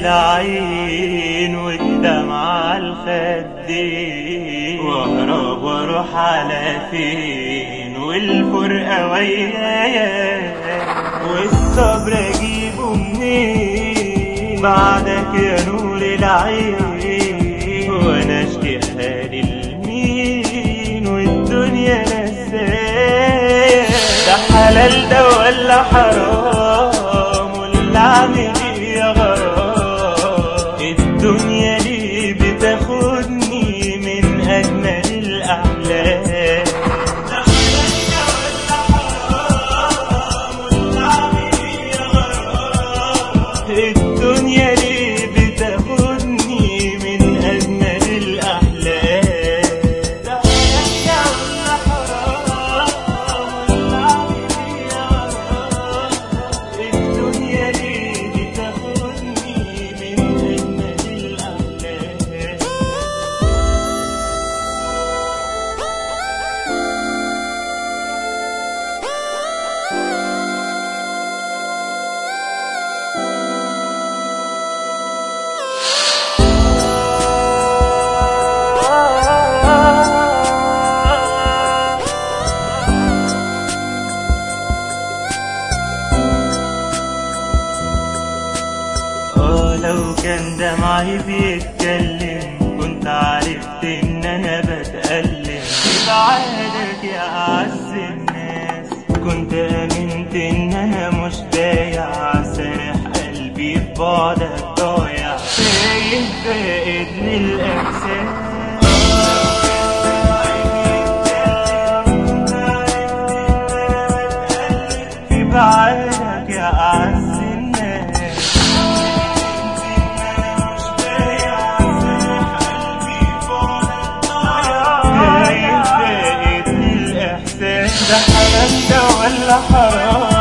العين والدمع الخدين واهرب واروح على فين والفرقة ويايا والصبر اجيبه منين بعدك يا نور العين وانا اشكي حالي لمين والدنيا نسايا ده حلال ده ولا حرام ولا اعمل ايه يا غرام الدنيا ليه بتاخدني من اجمل الاحلام ده حلال ده ولا حرام ولا اعمل ايه يا غرام الدنيا ليه بتاخدني من اجمل الاحلام ده حلال ده ولا حرام ولا اعمل ايه يا غرام الدنيا ليه بتاخدني من اجمل الاحلام اه لو كان دمعي بيتكلم كنت عرفت ان انا بتألم ببعادك يا اعز الناس كنت امنت ان انا مش بايع سارح قلبي في بعدك ضايع تايه فاقد للاحساس في بعادك يا أعز الناس ده حلال ده ولا حرام